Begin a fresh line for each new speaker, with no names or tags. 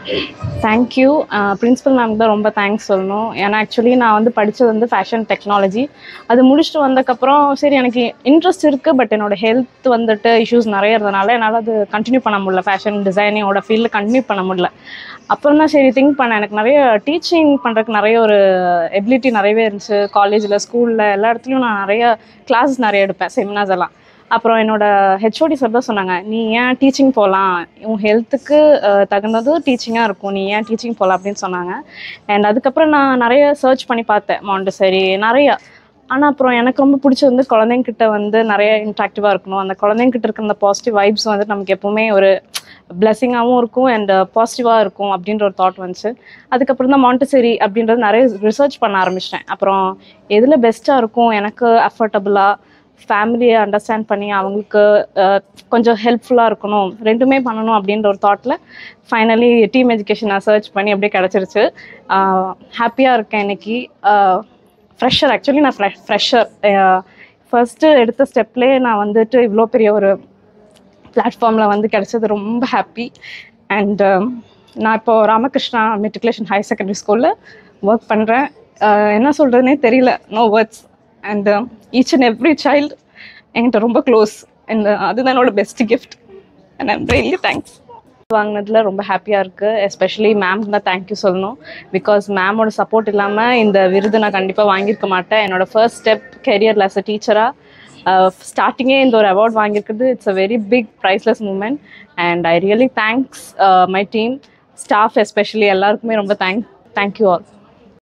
thank you principal ma'am தான் ரொம்ப thanks சொல்லணும் ஏன்னா ஆக்சுவலி நான் வந்து படித்தது வந்து ஃபேஷன் டெக்னாலஜி அது முடிச்சுட்டு வந்ததுக்கப்புறம் சரி எனக்கு இன்ட்ரெஸ்ட் இருக்குது பட் என்னோட ஹெல்த் வந்துட்டு இஷ்யூஸ் நிறைய இருந்தனால என்னால் அது கண்டினியூ பண்ண முடியல ஃபேஷன் டிசைனிங்கோட ஃபீல்டில் கண்டினியூ பண்ண முடியல அப்புறம் தான் சரி திங்க் பண்ணேன் எனக்கு நிறைய டீச்சிங் பண்ணுறதுக்கு நிறைய ஒரு எபிலிட்டி நிறையவே இருந்துச்சு காலேஜில் ஸ்கூலில் எல்லா இடத்துலையும் நான் நிறைய கிளாஸஸ் நிறைய எடுப்பேன் செமினார்ஸ் எல்லாம் அப்புறம் என்னோட ஹெச்ஓடி சார் தான் சொன்னாங்க நீ ஏன் டீச்சிங் போகலாம் உன் ஹெல்த்துக்கு தகுந்தது டீச்சிங்காக இருக்கும் நீ ஏன் டீச்சிங் போகலாம் அப்படின்னு சொன்னாங்க அண்ட் அதுக்கப்புறம் நான் நிறைய சர்ச் பண்ணி பார்த்தேன் மாண்டசரி நிறைய ஆனால் அப்புறம் எனக்கு ரொம்ப பிடிச்சது வந்து குழந்தைங்கிட்ட வந்து நிறைய இன்ட்ராக்டிவாக இருக்கணும் அந்த குழந்தைங்கிட்ட இருக்க அந்த பாசிட்டிவ் வைப்ஸ் வந்து நமக்கு எப்போவுமே ஒரு பிளெஸிங்காகவும் இருக்கும் அண்ட் பாசிட்டிவாக இருக்கும் அப்படின்ற ஒரு தாட் வந்துச்சு அதுக்கப்புறம் தான் மாண்டசரி அப்படின்றது நிறைய ரிசர்ச் பண்ண ஆரம்பிச்சிட்டேன் அப்புறம் எதில் பெஸ்ட்டாக இருக்கும் எனக்கு அஃபோர்டபுளாக ஃபேமிலியை அண்டர்ஸ்டாண்ட் பண்ணி அவங்களுக்கு அஹ், கொஞ்சம் ஹெல்ப்ஃபுல்லாக இருக்கணும் ரெண்டுமே பண்ணணும் அப்படின்ற ஒரு தாட்டில் ஃபைனலி டீம் எஜுகேஷன் நான் சர்ச் பண்ணி அப்படியே கிடச்சிருச்சு ஹாப்பியாக இருக்கேன் இன்னைக்கு ஃப்ரெஷர் ஆக்சுவலி நான் ஃப்ரெஷ் ஃப்ரெஷர் ஃபஸ்ட்டு எடுத்த ஸ்டெப்லேயே நான் வந்துட்டு இவ்வளோ பெரிய ஒரு பிளாட்ஃபார்மில் வந்து கிடைச்சது ரொம்ப ஹாப்பி அண்ட் நான் இப்போ ராமகிருஷ்ணா மெட்ரிகுலேஷன் ஹையர் செகண்டரி ஸ்கூலில் ஒர்க் பண்ணுறேன் என்ன சொல்கிறதுனே தெரியல no words and each and every child என்கிட்ட ரொம்ப க்ளோஸ் அண்ட் அதுதான் என்னோட best gift and I'm really thanks வாங்கினதுல ரொம்ப ஹாப்பியாக இருக்குது எஸ்பெஷலி மேம்க்கு தான் தேங்க்யூ சொல்லணும் பிகாஸ் மேமோட சப்போர்ட் இல்லாமல் இந்த விருது நான் கண்டிப்பாக வாங்கியிருக்க மாட்டேன் என்னோட ஃபர்ஸ்ட் ஸ்டெப் கெரியரில் அஸ் அ டீச்சராக ஸ்டார்டிங்கே இந்த ஒரு அவார்ட் வாங்கியிருக்கிறது it's a very big priceless moment and I really thanks my team staff especially எல்லாருக்குமே ரொம்ப தேங்க் தேங்க்யூ ஆல்